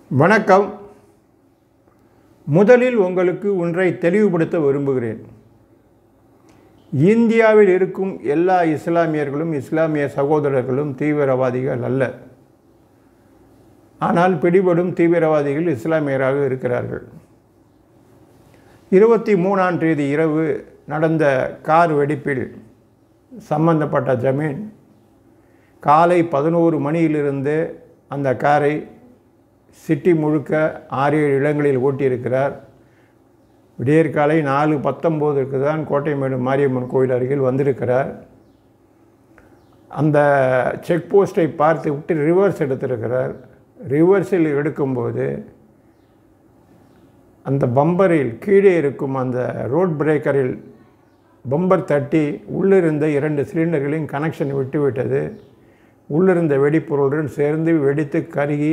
வணக்கம் முதலில் உங்களுக்கு ஒன்றை தெளிவுபடுத்த விரும்புகிறேன் இந்தியாவில் இருக்கும் எல்லா இஸ்லாமியர்களும் இஸ்லாமிய சகோதரர்களும் தீவிரவாதிகள் அல்ல ஆனால் பிடிபடும் தீவிரவாதிகள் இஸ்லாமியராக இருக்கிறார்கள் இருபத்தி மூணாம் தேதி இரவு நடந்த கார் வெடிப்பில் சம்பந்தப்பட்ட ஜமீன் காலை பதினோரு மணியிலிருந்து அந்த காரை சிட்டி முழுக்க ஆறு ஏழு இடங்களில் ஓட்டியிருக்கிறார் விடியற்காலை நாலு பத்தொம்போதுக்கு தான் கோட்டைமேடு மாரியம்மன் கோயில் அருகில் வந்திருக்கிறார் அந்த செக் போஸ்ட்டை பார்த்து விட்டு ரிவர்ஸ் எடுத்திருக்கிறார் ரிவர்ஸில் எடுக்கும்போது அந்த பம்பரில் கீழே இருக்கும் அந்த ரோட் பிரேக்கரில் பம்பர் தட்டி உள்ளிருந்த இரண்டு சிலிண்டர்களின் கனெக்ஷன் விட்டுவிட்டது உள்ளிருந்த வெடிப்பொருளுடன் சேர்ந்து வெடித்து கருகி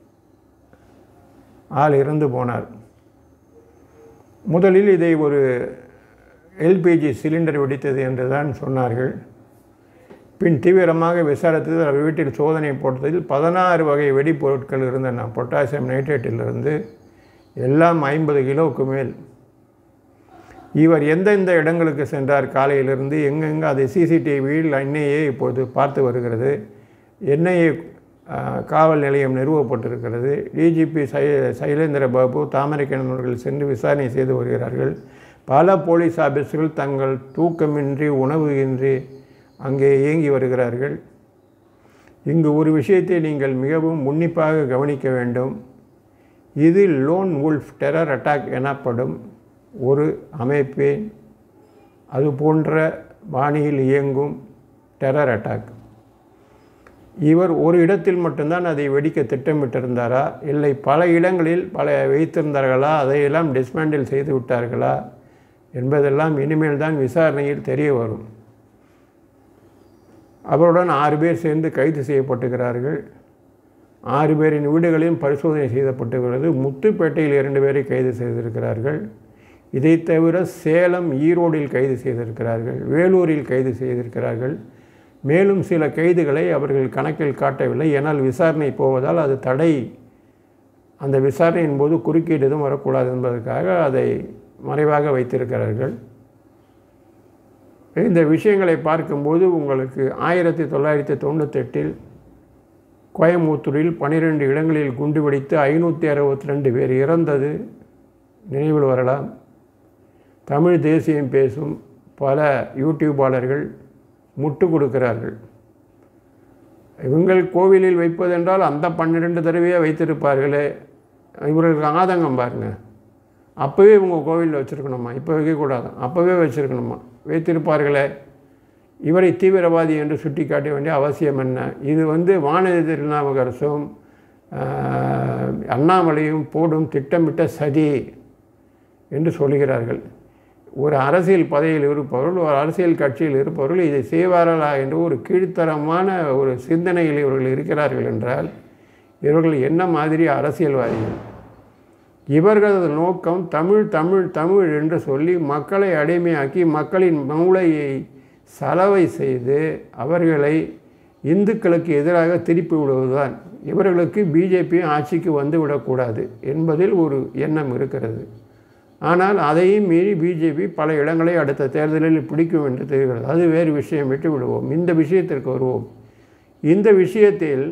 ஆள் இறந்து போனார் முதலில் இதை ஒரு எல்பிஜி சிலிண்டர் வெடித்தது என்று தான் சொன்னார்கள் பின் தீவிரமாக விசாரித்தது அவர் வீட்டில் சோதனை போட்டதில் பதினாறு வகை வெடிப்பொருட்கள் இருந்தன பொட்டாசியம் நைட்ரேட்டிலிருந்து எல்லாம் ஐம்பது கிலோவுக்கு மேல் இவர் எந்தெந்த இடங்களுக்கு சென்றார் காலையிலிருந்து எங்கெங்கே அதை சிசிடிவியில் என்ஐஏ இப்போது பார்த்து வருகிறது என்ஐஏ காவல் நிலையம் நிறுவப்பட்டிருக்கிறது டிஜிபி சை சைலேந்திர பாபு தாமரைக்கண்ணன் அவர்கள் சென்று விசாரணை செய்து வருகிறார்கள் பல போலீஸ் ஆபீஸர்கள் தங்கள் தூக்கமின்றி உணவு இன்றி அங்கே இயங்கி வருகிறார்கள் இங்கு ஒரு விஷயத்தை நீங்கள் மிகவும் உன்னிப்பாக கவனிக்க வேண்டும் இது லோன் உல்ஃப் டெரர் அட்டாக் எனப்படும் ஒரு அமைப்பே அது போன்ற பாணியில் இயங்கும் டெரர் அட்டாக் இவர் ஒரு இடத்தில் மட்டும்தான் அதை வெடிக்க திட்டமிட்டிருந்தாரா இல்லை பல இடங்களில் பல வைத்திருந்தார்களா அதையெல்லாம் டிஸ்மேண்டில் செய்து விட்டார்களா என்பதெல்லாம் இனிமேல் தான் விசாரணையில் தெரிய வரும் அவருடன் ஆறு பேர் சேர்ந்து கைது செய்யப்பட்டுகிறார்கள் ஆறு பேரின் வீடுகளையும் பரிசோதனை செய்யப்பட்டுகிறது முத்துப்பேட்டையில் இரண்டு பேரை கைது செய்திருக்கிறார்கள் இதை தவிர சேலம் ஈரோடில் கைது செய்திருக்கிறார்கள் வேலூரில் கைது செய்திருக்கிறார்கள் மேலும் சில கைதுகளை அவர்கள் கணக்கில் காட்டவில்லை ஏனால் விசாரணை போவதால் அது தடை அந்த விசாரணையின் போது குறுக்கீடு எதுவும் வரக்கூடாது என்பதற்காக அதை மறைவாக வைத்திருக்கிறார்கள் இந்த விஷயங்களை பார்க்கும்போது உங்களுக்கு ஆயிரத்தி தொள்ளாயிரத்தி தொண்ணூத்தெட்டில் கோயம்புத்தூரில் பனிரெண்டு இடங்களில் குண்டு வெடித்து ஐநூற்றி அறுபத்தி ரெண்டு பேர் இறந்தது நினைவில் வரலாம் தமிழ் தேசியம் பேசும் பல யூடியூபாளர்கள் முட்டு கொடுக்கிறார்கள் இவங்கள் கோவிலில் வைப்பதென்றால் அந்த பன்னிரெண்டு தடவையாக வைத்திருப்பார்களே இவர்களுக்கு ஆதங்கம் பாருங்கள் அப்போவே இவங்க கோவிலில் வச்சுருக்கணுமா இப்போ வைக்கக்கூடாது அப்போவே வச்சுருக்கணுமா வைத்திருப்பார்களே இவரை தீவிரவாதி என்று சுட்டி காட்ட வேண்டிய அவசியம் என்ன இது வந்து வானதி திருநாவுக்கரசும் அண்ணாமலையும் போடும் திட்டமிட்ட சதி என்று சொல்கிறார்கள் ஒரு அரசியல் பதவியில் இருப்பவர்கள் ஒரு அரசியல் கட்சியில் இருப்பவர்கள் இதை செய்வார்களா என்று ஒரு கீழ்த்தரமான ஒரு சிந்தனையில் இவர்கள் இருக்கிறார்கள் என்றால் இவர்கள் என்ன மாதிரி அரசியல்வாதிகள் இவர்களது நோக்கம் தமிழ் தமிழ் தமிழ் என்று சொல்லி மக்களை அடிமையாக்கி மக்களின் மூளையை சலவை செய்து அவர்களை இந்துக்களுக்கு எதிராக திருப்பி விடுவதுதான் இவர்களுக்கு பிஜேபி ஆட்சிக்கு வந்து விடக்கூடாது என்பதில் ஒரு எண்ணம் இருக்கிறது ஆனால் அதையும் மீறி பிஜேபி பல இடங்களை அடுத்த தேர்தலில் பிடிக்கும் என்று தெரிகிறது அது வேறு விஷயம் விட்டு விடுவோம் இந்த விஷயத்திற்கு வருவோம் இந்த விஷயத்தில்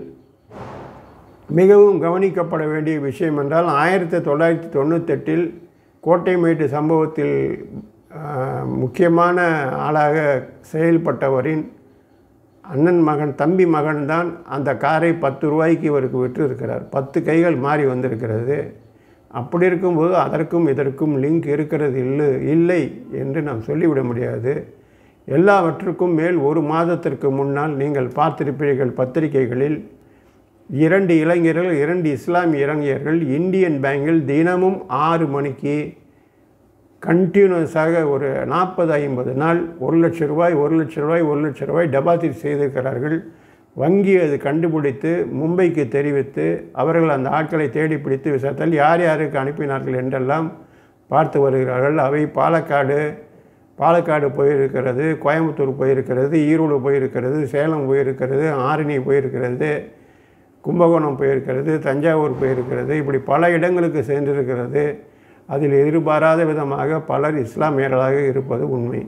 மிகவும் கவனிக்கப்பட வேண்டிய விஷயம் என்றால் ஆயிரத்தி தொள்ளாயிரத்தி தொண்ணூத்தெட்டில் கோட்டைமேட்டு சம்பவத்தில் முக்கியமான ஆளாக செயல்பட்டவரின் அண்ணன் மகன் தம்பி மகன்தான் அந்த காரை பத்து ரூபாய்க்கு இவருக்கு விற்றிருக்கிறார் பத்து கைகள் மாறி வந்திருக்கிறது அப்படி இருக்கும்போது அதற்கும் இதற்கும் லிங்க் இருக்கிறது இல்லை இல்லை என்று நாம் சொல்லிவிட முடியாது எல்லாவற்றுக்கும் மேல் ஒரு மாதத்திற்கு முன்னால் நீங்கள் பார்த்திருப்பீர்கள் பத்திரிகைகளில் இரண்டு இளைஞர்கள் இரண்டு இஸ்லாமிய இளைஞர்கள் இந்தியன் பேங்கில் தினமும் ஆறு மணிக்கு கண்டினியூஸாக ஒரு நாற்பது ஐம்பது நாள் ஒரு லட்ச ரூபாய் ஒரு லட்ச ரூபாய் ஒரு லட்ச ரூபாய் டெபாசிட் செய்திருக்கிறார்கள் வங்கி அது கண்டுபிடித்து மும்பைக்கு தெரிவித்து அவர்கள் அந்த ஆட்களை தேடி பிடித்து விசாரித்தால் யார் யாருக்கு அனுப்பினார்கள் என்றெல்லாம் பார்த்து வருகிறார்கள் அவை பாலக்காடு பாலக்காடு போயிருக்கிறது கோயம்புத்தூர் போயிருக்கிறது ஈரோடு போயிருக்கிறது சேலம் போயிருக்கிறது ஆரணி போயிருக்கிறது கும்பகோணம் போயிருக்கிறது தஞ்சாவூர் போயிருக்கிறது இப்படி பல இடங்களுக்கு சென்றிருக்கிறது அதில் எதிர்பாராத விதமாக பலர் இஸ்லாமியர்களாக இருப்பது உண்மை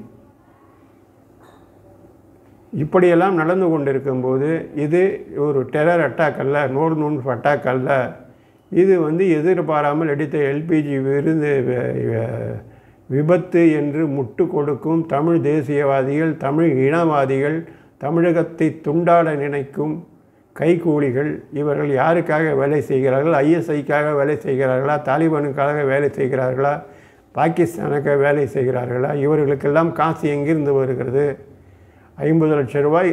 இப்படியெல்லாம் நடந்து கொண்டிருக்கும்போது இது ஒரு டெரர் அட்டாக் அல்ல நோடு நூன் அட்டாக் அல்ல இது வந்து எதிர்பாராமல் அடித்த எல்பிஜி விருது வ- வ- விபத்து என்று முட்டு கொடுக்கும் தமிழ் தேசியவாதிகள் தமிழ் இனவாதிகள் தமிழகத்தை துண்டாட நினைக்கும் கைகூலிகள் இவர்கள் யாருக்காக வேலை செய்கிறார்கள் ஐஎஸ்ஐக்காக வேலை செய்கிறார்களா தாலிபானுக்காக வேலை செய்கிறார்களா பாகிஸ்தானுக்காக வேலை செய்கிறார்களா இவர்களுக்கெல்லாம் காசு எங்கிருந்து வருகிறது ஐம்பது லட்சம் ரூபாய்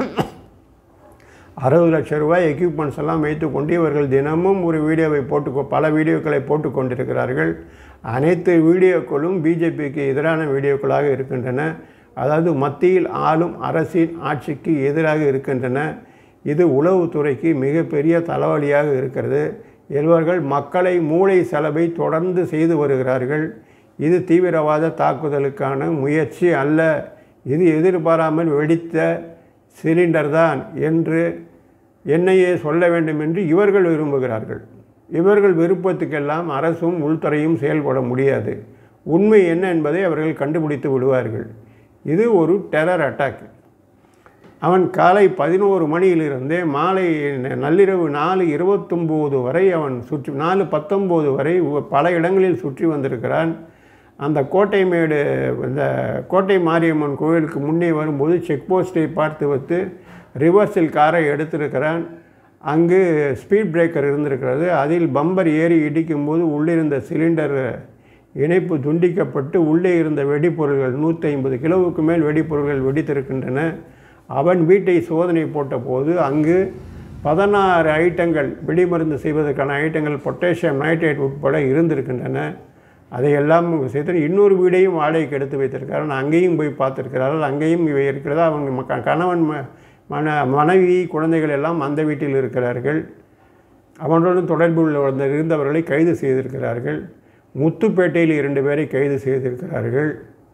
அறுபது லட்சம் ரூபாய் எக்யூப்மெண்ட்ஸ் எல்லாம் வைத்துக்கொண்டு இவர்கள் தினமும் ஒரு வீடியோவை போட்டு பல வீடியோக்களை போட்டு கொண்டிருக்கிறார்கள் அனைத்து வீடியோக்களும் பிஜேபிக்கு எதிரான வீடியோக்களாக இருக்கின்றன அதாவது மத்தியில் ஆளும் அரசின் ஆட்சிக்கு எதிராக இருக்கின்றன இது உளவுத்துறைக்கு மிகப்பெரிய தலைவலியாக இருக்கிறது இவர்கள் மக்களை மூளை செலவை தொடர்ந்து செய்து வருகிறார்கள் இது தீவிரவாத தாக்குதலுக்கான முயற்சி அல்ல இது எதிர்பாராமல் வெடித்த சிலிண்டர் தான் என்று என்னையே சொல்ல வேண்டும் என்று இவர்கள் விரும்புகிறார்கள் இவர்கள் விருப்பத்துக்கெல்லாம் அரசும் உள்துறையும் செயல்பட முடியாது உண்மை என்ன என்பதை அவர்கள் கண்டுபிடித்து விடுவார்கள் இது ஒரு டெரர் அட்டாக் அவன் காலை பதினோரு மணியிலிருந்தே மாலை ந- நள்ளிரவு நாலு இருபத்தொம்போது வரை அவன் சுற்றி நாலு பத்தொம்போது வரை உ- பல இடங்களில் சுற்றி வந்திருக்கிறான் அந்த கோட்டைமேடு இந்த கோட்டை மாரியம்மன் கோயிலுக்கு முன்னே வரும்போது செக் போஸ்ட்டை பார்த்து வைத்து ரிவர்ஸில் காரை எடுத்திருக்கிறான் அங்கு ஸ்பீட் பிரேக்கர் இருந்திருக்கிறது அதில் பம்பர் ஏறி இடிக்கும்போது உள்ளிருந்த சிலிண்டர் இணைப்பு துண்டிக்கப்பட்டு உள்ளே இருந்த வெடிப்பொருள்கள் நூற்றி ஐம்பது கிலோவுக்கு மேல் வெடிப்பொருள்கள் வெடித்திருக்கின்றன அவன் வீட்டை சோதனை போட்டபோது அங்கு பதினாறு ஐட்டங்கள் வெடிமருந்து செய்வதற்கான ஐட்டங்கள் பொட்டாசியம் நைட்ரேட் உட்பட இருந்திருக்கின்றன அதையெல்லாம் செய்து இன்னொரு வீடையும் வாடகைக்கு எடுத்து வைத்திருக்கிறார் அங்கேயும் போய் பார்த்திருக்கிறார்கள் அங்கேயும் இவை இருக்கிறதா அவங்க ம- கணவன் ம- மன மனைவி குழந்தைகள் எல்லாம் அந்த வீட்டில் இருக்கிறார்கள் அவனுடன் தொடர்பில் உள்ள இருந்தவர்களை கைது செய்திருக்கிறார்கள் முத்துப்பேட்டையில் இரண்டு பேரை கைது செய்திருக்கிறார்கள்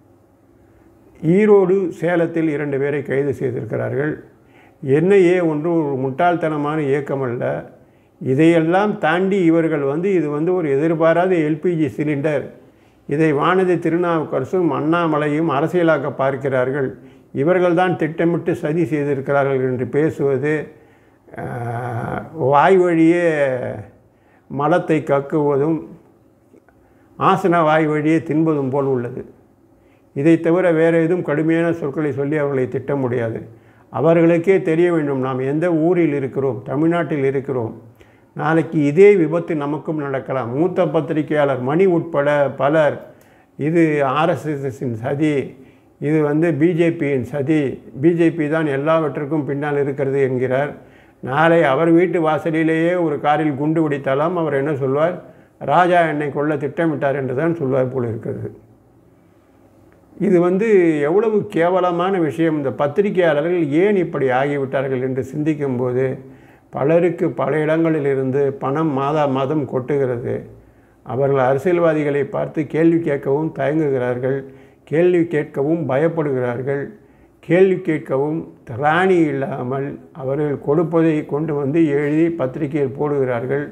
ஈரோடு சேலத்தில் இரண்டு பேரை கைது செய்திருக்கிறார்கள் என்ஐஏ ஒன்று ஒரு முட்டாள்தனமான இயக்கம் அல்ல இதையெல்லாம் தாண்டி இவர்கள் வந்து இது வந்து ஒரு எதிர்பாராத எல்பிஜி சிலிண்டர் இதை வானதி திருநாவுக்கரசும் அண்ணாமலையும் அரசியலாக்க பார்க்கிறார்கள் இவர்கள்தான் திட்டமிட்டு சதி செய்திருக்கிறார்கள் என்று பேசுவது ஆஹ், வாய் வழியே மலத்தை கக்குவதும் ஆசன வாய் வழியே தின்பதும் போல் உள்ளது இதை தவிர வேறு எதுவும் கடுமையான சொற்களை சொல்லி அவர்களை திட்ட முடியாது அவர்களுக்கே தெரிய வேண்டும் நாம் எந்த ஊரில் இருக்கிறோம் தமிழ்நாட்டில் இருக்கிறோம் நாளைக்கு இதே விபத்து நமக்கும் நடக்கலாம் மூத்த பத்திரிகையாளர் மணி உட்பட பலர் இது ஆர்எஸ்எஸ்ஸின் சதி இது வந்து பிஜேபியின் சதி பிஜேபி தான் எல்லாவற்றுக்கும் பின்னால் இருக்கிறது என்கிறார் நாளை அவர் வீட்டு வாசலிலேயே ஒரு காரில் குண்டு வெடித்தாலும் அவர் என்ன சொல்வார் ராஜா என்னை கொல்ல திட்டமிட்டார் என்று தான் சொல்வார் போல் இருக்கிறது இது வந்து எவ்வளவு கேவலமான விஷயம் இந்த பத்திரிகையாளர்கள் ஏன் இப்படி ஆகிவிட்டார்கள் என்று சிந்திக்கும்போது பலருக்கு பல இடங்களிலிருந்து பணம் மாதா மாதம் கொட்டுகிறது அவர்கள் அரசியல்வாதிகளை பார்த்து கேள்வி கேட்கவும் தயங்குகிறார்கள் கேள்வி கேட்கவும் பயப்படுகிறார்கள் கேள்வி கேட்கவும் திராணி இல்லாமல் அவர்கள் கொடுப்பதை கொண்டு வந்து எழுதி பத்திரிகையில் போடுகிறார்கள்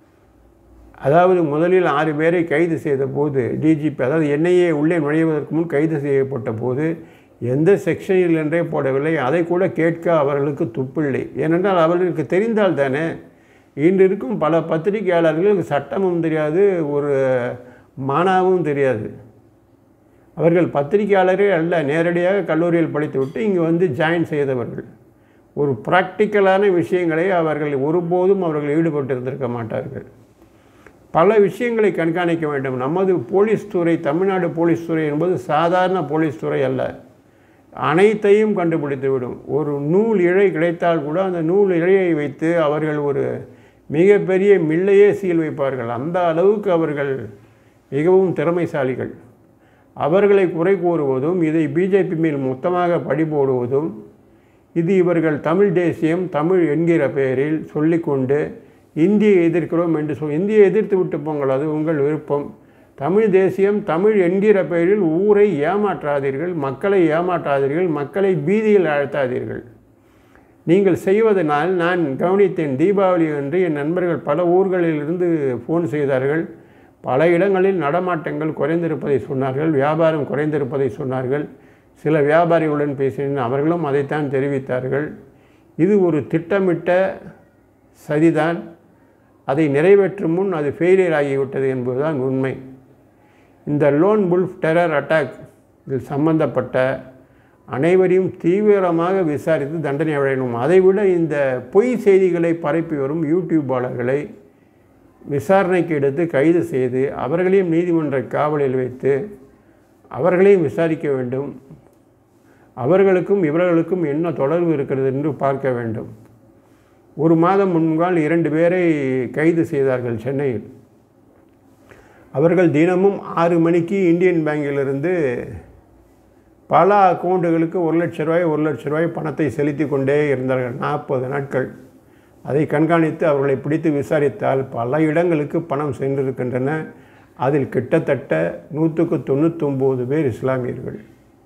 அதாவது முதலில் ஆறு பேரை கைது செய்த போது டிஜிபி அதாவது என்ஐஏ உள்ளே நுழைவதற்கு முன் கைது செய்யப்பட்ட போது எந்த செக்ஷனில் என்றே போடவில்லை அதை கூட கேட்க அவர்களுக்கு துப்பில்லை ஏனென்றால் அவர்களுக்கு தெரிந்தால் தானே இன்று இருக்கும் பல பத்திரிகையாளர்களுக்கு சட்டமும் தெரியாது ஒரு மானாவும் தெரியாது அவர்கள் பத்திரிகையாளரே அல்ல நேரடியாக கல்லூரியில் படித்துவிட்டு இங்கே வந்து ஜாயின் செய்தவர்கள் ஒரு ப்ராக்டிக்கலான விஷயங்களை அவர்கள் ஒருபோதும் அவர்கள் ஈடுபட்டிருந்திருக்க மாட்டார்கள் பல விஷயங்களை கண்காணிக்க வேண்டும் நமது போலீஸ் துறை தமிழ்நாடு போலீஸ் துறை என்பது சாதாரண போலீஸ் துறை அல்ல அனைத்தையும் கண்டுபிடித்து விடும் ஒரு நூல் இழை கிடைத்தால் கூட அந்த நூல் இழையை வைத்து அவர்கள் ஒரு மிகப்பெரிய மில்லையே சீல் வைப்பார்கள் அந்த அளவுக்கு அவர்கள் மிகவும் திறமைசாலிகள் அவர்களை குறை கூறுவதும் இதை பிஜேபி மேல் மொத்தமாக படி போடுவதும் இது இவர்கள் தமிழ் தேசியம் தமிழ் என்கிற பெயரில் சொல்லிக்கொண்டு இந்தியை எதிர்க்கிறோம் என்று சொல் இந்தியை எதிர்த்து விட்டு போங்கள் அது உங்கள் விருப்பம் தமிழ் தேசியம் தமிழ் என்கிற பெயரில் ஊரை ஏமாற்றாதீர்கள் மக்களை ஏமாற்றாதீர்கள் மக்களை பீதியில் அழுத்தாதீர்கள் நீங்கள் செய்வதனால் நான் கவனித்தேன் தீபாவளி அன்று என் நண்பர்கள் பல ஊர்களிலிருந்து ஃபோன் செய்தார்கள் பல இடங்களில் நடமாட்டங்கள் குறைந்திருப்பதை சொன்னார்கள் வியாபாரம் குறைந்திருப்பதை சொன்னார்கள் சில வியாபாரிகளுடன் பேசினேன் அவர்களும் அதைத்தான் தெரிவித்தார்கள் இது ஒரு திட்டமிட்ட சதிதான் அதை நிறைவேற்றும் முன் அது ஃபெயிலியர் ஆகிவிட்டது என்பதுதான் உண்மை இந்த லோன் புல்ஃப் டெரர் அட்டாக் இதில் சம்பந்தப்பட்ட அனைவரையும் தீவிரமாக விசாரித்து தண்டனை அடையணும் அதைவிட இந்த பொய் செய்திகளை பரப்பி வரும் யூடியூபாளர்களை விசாரணைக்கு எடுத்து கைது செய்து அவர்களையும் நீதிமன்ற காவலில் வைத்து அவர்களையும் விசாரிக்க வேண்டும் அவர்களுக்கும் இவர்களுக்கும் என்ன தொடர்பு இருக்கிறது என்று பார்க்க வேண்டும் ஒரு மாதம் முன்பால் இரண்டு பேரை கைது செய்தார்கள் சென்னையில் அவர்கள் தினமும் ஆறு மணிக்கு இந்தியன் பேங்கிலிருந்து பல அக்கௌண்ட்டுகளுக்கு ஒரு லட்ச ரூபாய் ஒரு லட்ச ரூபாய் பணத்தை செலுத்தி கொண்டே இருந்தார்கள் நாற்பது நாட்கள் அதை கண்காணித்து அவர்களை பிடித்து விசாரித்தால் பல இடங்களுக்கு பணம் சென்றிருக்கின்றன அதில் கிட்டத்தட்ட நூற்றுக்கு தொண்ணூத்தொம்பது பேர் இஸ்லாமியர்கள்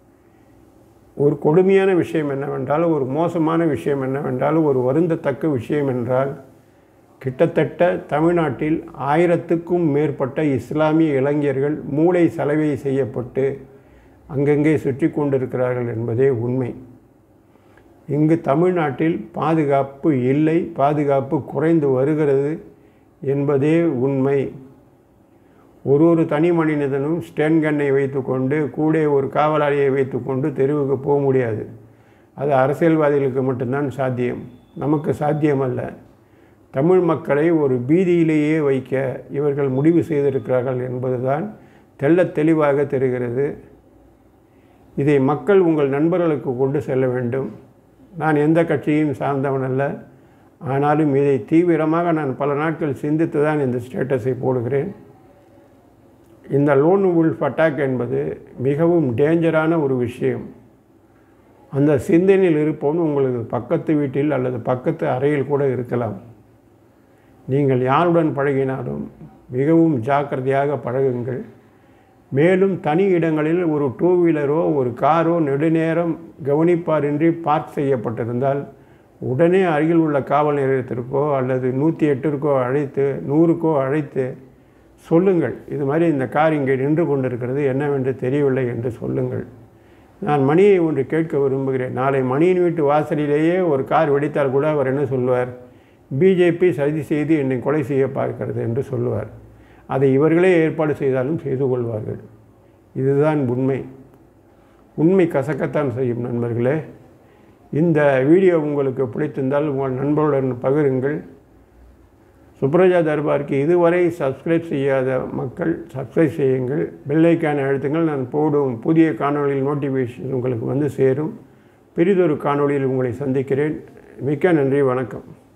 ஒரு கொடுமையான விஷயம் என்னவென்றால் ஒரு மோசமான விஷயம் என்னவென்றால் ஒரு வருந்தத்தக்க விஷயம் என்றால் கிட்டத்தட்ட தமிழ்நாட்டில் ஆயிரத்துக்கும் மேற்பட்ட இஸ்லாமிய இளைஞர்கள் மூளை சலவை செய்யப்பட்டு அங்கங்கே சுற்றி கொண்டிருக்கிறார்கள் என்பதே உண்மை இங்கு தமிழ்நாட்டில் பாதுகாப்பு இல்லை பாதுகாப்பு குறைந்து வருகிறது என்பதே உண்மை ஒரு ஒரு தனி மனிதனும் ஸ்டென் கன்னை வைத்துக்கொண்டு கூட ஒரு காவலாளியை வைத்துக்கொண்டு தெருவுக்கு போக முடியாது அது அரசியல்வாதிகளுக்கு மட்டும்தான் சாத்தியம் நமக்கு சாத்தியமல்ல தமிழ் மக்களை ஒரு பீதியிலேயே வைக்க இவர்கள் முடிவு செய்திருக்கிறார்கள் என்பதுதான் தெள்ளத் தெளிவாக தெரிகிறது இதை மக்கள் உங்கள் நண்பர்களுக்கு கொண்டு செல்ல வேண்டும் நான் எந்த கட்சியையும் சார்ந்தவன் அல்ல ஆனாலும் இதை தீவிரமாக நான் பல நாட்கள் சிந்தித்து தான் இந்த ஸ்டேட்டஸை போடுகிறேன் இந்த லோன் உல்ஃப் அட்டாக் என்பது மிகவும் டேஞ்சரான ஒரு விஷயம் அந்த சிந்தனையில் இருப்பவன் உங்களுக்கு பக்கத்து வீட்டில் அல்லது பக்கத்து அறையில் கூட இருக்கலாம் நீங்கள் யாருடன் பழகினாலும் மிகவும் ஜாக்கிரதையாக பழகுங்கள் மேலும் தனி இடங்களில் ஒரு டூ வீலரோ ஒரு காரோ நெடுநேரம் கவனிப்பாரின்றி பார்க் செய்யப்பட்டிருந்தால் உடனே அருகில் உள்ள காவல் நிலையத்திற்கோ அல்லது நூற்றி எட்டிற்கோ அழைத்து நூறுக்கோ அழைத்து சொல்லுங்கள் இது மாதிரி இந்த கார் இங்கே நின்று கொண்டிருக்கிறது என்னவென்று தெரியவில்லை என்று சொல்லுங்கள் நான் மணியை ஒன்று கேட்க விரும்புகிறேன் நாளை மணியின் வீட்டு வாசலிலேயே ஒரு கார் வெடித்தால் கூட அவர் என்ன சொல்லுவார் பிஜேபி சதி செய்து என்னை கொலை செய்ய பார்க்கிறது என்று சொல்லுவார் அதை இவர்களே ஏற்பாடு செய்தாலும் செய்து கொள்வார்கள் இதுதான் உண்மை உண்மை கசக்கத்தான் செய்யும் நண்பர்களே இந்த வீடியோ உங்களுக்கு பிடித்திருந்தால் உங்கள் நண்பர்களுடன் பகிருங்கள் சுப்ரஜா தர்பாருக்கு இதுவரை சப்ஸ்கிரைப் செய்யாத மக்கள் சப்ஸ்கிரைப் செய்யுங்கள் பெல்லைக்கான அழுத்துங்கள் நான் போடும் புதிய காணொளியில் நோட்டிஃபிகேஷன் உங்களுக்கு வந்து சேரும் பெரிதொரு காணொளியில் உங்களை சந்திக்கிறேன் மிக்க நன்றி வணக்கம்